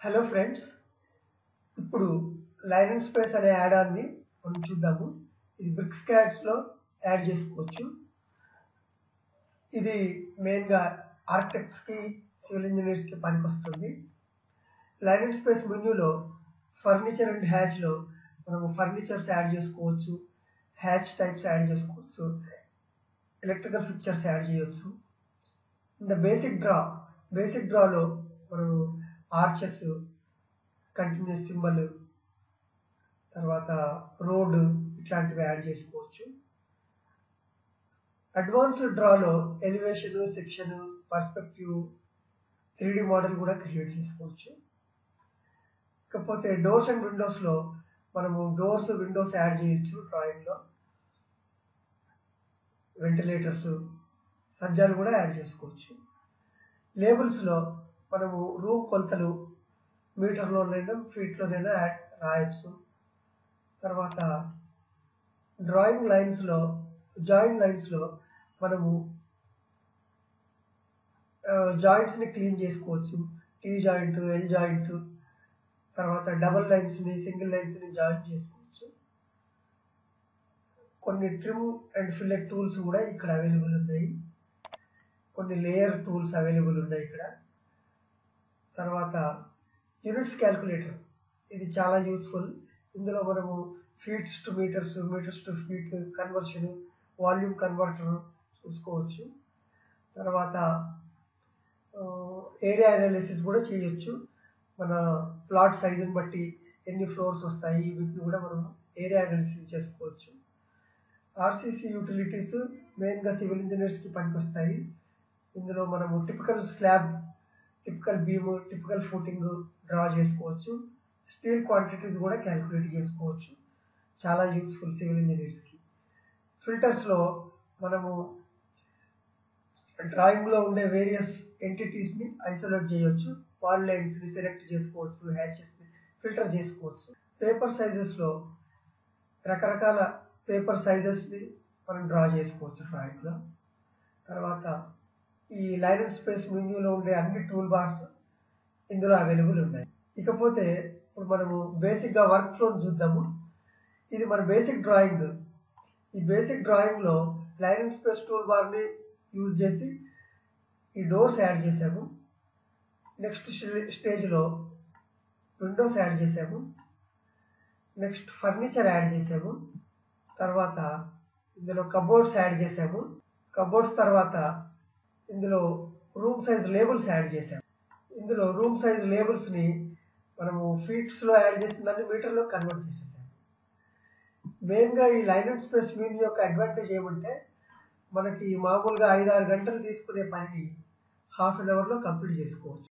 hello friends ఇప్పుడు line and space అనే add ఆన్ని మనం చూద్దాము ఇది బ్రిక్ స్కాట్స్లో యాడ్ చేసుకోవచ్చు ఇది మెయిన్గా ఆర్కిటెక్ట్స్కి సివిల్ ఇంజనీర్స్కి పనికొస్తుంది లైన్ అండ్ స్పేస్ మెన్యూలో ఫర్నిచర్ అండ్ హ్యాచ్లో మనం ఫర్నిచర్స్ యాడ్ చేసుకోవచ్చు హ్యాచ్ టైప్స్ యాడ్ చేసుకోవచ్చు ఎలక్ట్రికల్ ఫిక్చర్స్ యాడ్ చేయొచ్చు ద బేసిక్ డ్రా బేసిక్ డ్రాలో మనము ఆర్చెస్ కంటిన్యూస్ సింబల్ తర్వాత రోడ్ ఇట్లాంటివి యాడ్ చేసుకోవచ్చు అడ్వాన్స్డ్ డ్రాలో elevation section perspective three D model కూడా క్రియేట్ చేసుకోవచ్చు ఇకపోతే డోర్స్ అండ్ విండోస్లో మనము డోర్స్ విండోస్ యాడ్ చేయొచ్చు డ్రాయింగ్లో వెంటిలేటర్స్ సజ్జాలు కూడా యాడ్ చేసుకోవచ్చు లేబుల్స్లో మనము రూమ్ కొలతలు మీటర్లోనైనా ఫీట్లోనైనా యాడ్ రాయొచ్చు తర్వాత డ్రాయింగ్ లైన్స్లో జాయింట్ లైన్స్లో మనము జాయింట్స్ని క్లీన్ చేసుకోవచ్చు టీ జాయింట్ ఎల్ జాయింట్ తర్వాత డబల్ లైన్స్ని సింగిల్ లైన్స్ని జాయింట్ చేసుకోవచ్చు కొన్ని ట్రిమ్ అండ్ ఫిల్లెట్ టూల్స్ కూడా ఇక్కడ అవైలబుల్ ఉన్నాయి కొన్ని లేయర్ టూల్స్ అవైలబుల్ ఉన్నాయి ఇక్కడ తర్వాత యూనిట్స్ క్యాల్కులేటర్ ఇది చాలా యూస్ఫుల్ ఇందులో మనము feets to meters meters to feet conversion volume converter చూసుకోవచ్చు తర్వాత ఏరియా అనాలిసిస్ కూడా చేయొచ్చు మన ప్లాట్ సైజుని బట్టి ఎన్ని ఫ్లోర్స్ వస్తాయి వీటిని కూడా మనం ఏరియా అనాలిసిస్ చేసుకోవచ్చు ఆర్సీసీ యూటిలిటీస్ మెయిన్గా సివిల్ ఇంజనీర్స్కి పనికొస్తాయి ఇందులో మనము typical slab typical beam typical footing draw చేసుకోవచ్చు స్టీల్ క్వాంటిటీస్ కూడా క్యాలిక్యులేట్ చేసుకోవచ్చు చాలా యూస్ఫుల్ సివిల్ ఇంజనీర్స్కి ఫిల్టర్స్లో మనము డ్రాయింగ్లో ఉండే వేరియస్ ఎంటిటీస్ని ఐసోలేట్ చేయొచ్చు వాల్ లైన్స్ని సెలెక్ట్ చేసుకోవచ్చు హ్యాచెస్ని ఫిల్టర్ చేసుకోవచ్చు పేపర్ సైజెస్లో రకరకాల పేపర్ సైజెస్ని మనం డ్రా చేసుకోవచ్చు డ్రాయింగ్లో తర్వాత ఈ లైన్ అండ్ స్పేస్ మెన్యూలో ఉండే అన్ని టూల్ బార్స్ ఇందులో అవైలబుల్ ఉన్నాయి ఇకపోతే ఇప్పుడు మనము బేసిక్గా వర్క్ ఫ్లోని చూద్దాము ఇది మన బేసిక్ డ్రాయింగ్ ఈ బేసిక్ డ్రాయింగ్లో లైన్ అండ్ స్పేస్ టూల్ బార్ని యూజ్ చేసి ఈ డోర్స్ యాడ్ చేసాము నెక్స్ట్ స్టేజ్లో విండోస్ యాడ్ చేసాము నెక్స్ట్ ఫర్నిచర్ యాడ్ చేసాము తర్వాత ఇందులో కబోర్డ్స్ యాడ్ చేసాము కబోర్డ్స్ తర్వాత ఇందులో రూమ్ సైజ్ లేబుల్స్ యాడ్ చేసాము ఇందులో రూమ్ సైజ్ లేబుల్స్ని మనము ఫీట్స్లో యాడ్ చేసిన దాన్ని మీటర్లో కన్వర్ట్ చేసేసాము మెయిన్గా ఈ లైన్ అండ్ స్పేస్ మీన్ యొక్క అడ్వాంటేజ్ ఏమంటే మనకి మామూలుగా ఐదు ఆరు గంటలు తీసుకునే పనిని హాఫ్ అన్ అవర్లో కంప్లీట్ చేసుకోవచ్చు